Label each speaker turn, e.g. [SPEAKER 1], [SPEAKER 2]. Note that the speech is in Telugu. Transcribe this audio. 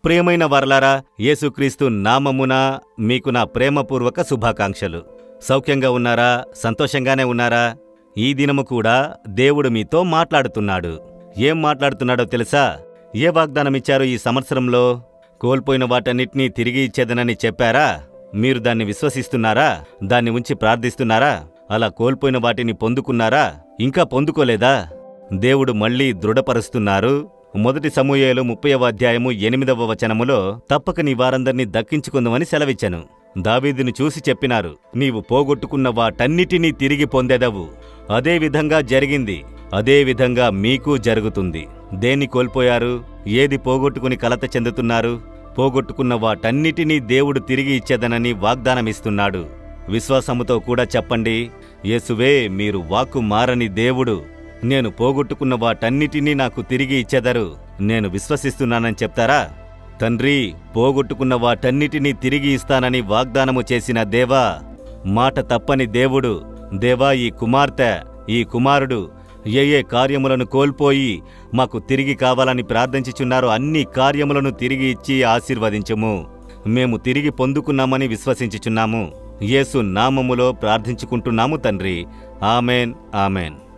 [SPEAKER 1] ప్రియమైన వర్లారా యేసుక్రీస్తు నామమున మీకు నా ప్రేమపూర్వక శుభాకాంక్షలు సౌఖ్యంగా ఉన్నారా సంతోషంగానే ఉన్నారా ఈ దినము కూడా దేవుడు మీతో మాట్లాడుతున్నాడు ఏం మాట్లాడుతున్నాడో తెలుసా ఏ వాగ్దానం ఇచ్చారు ఈ సంవత్సరంలో కోల్పోయిన వాటన్నిటినీ తిరిగి ఇచ్చేదనని చెప్పారా మీరు దాన్ని విశ్వసిస్తున్నారా దాన్ని ఉంచి ప్రార్థిస్తున్నారా అలా కోల్పోయిన వాటిని పొందుకున్నారా ఇంకా పొందుకోలేదా దేవుడు మళ్ళీ దృఢపరుస్తున్నారు మొదటి సమూయేలు ముప్పైవ అధ్యాయము ఎనిమిదవ వచనములో తప్పక నీ వారందరినీ దక్కించుకుందామని సెలవిచ్చాను దావీదుని చూసి చెప్పినారు నీవు పోగొట్టుకున్న వాటన్నిటినీ తిరిగి పొందెదవు అదే విధంగా జరిగింది అదే విధంగా మీకు జరుగుతుంది దేన్ని కోల్పోయారు ఏది పోగొట్టుకుని కలత చెందుతున్నారు పోగొట్టుకున్న వాటన్నిటినీ దేవుడు తిరిగి ఇచ్చేదనని వాగ్దానమిస్తున్నాడు విశ్వాసముతో కూడా చెప్పండి యేసువే మీరు వాక్కు మారని దేవుడు నేను పోగొట్టుకున్న వాటన్నిటినీ నాకు తిరిగి ఇచ్చెదరు నేను విశ్వసిస్తున్నానని చెప్తారా తండ్రి పోగొట్టుకున్న వాటన్నిటినీ తిరిగి ఇస్తానని వాగ్దానము చేసిన దేవా మాట తప్పని దేవుడు దేవా ఈ కుమార్తె ఈ కుమారుడు ఏ ఏ కార్యములను కోల్పోయి మాకు తిరిగి కావాలని ప్రార్థించుచున్నారో అన్ని కార్యములను తిరిగి ఇచ్చి ఆశీర్వదించుము మేము తిరిగి పొందుకున్నామని విశ్వసించుచున్నాము యేసు నామములో ప్రార్థించుకుంటున్నాము తండ్రి ఆమెన్ ఆమెన్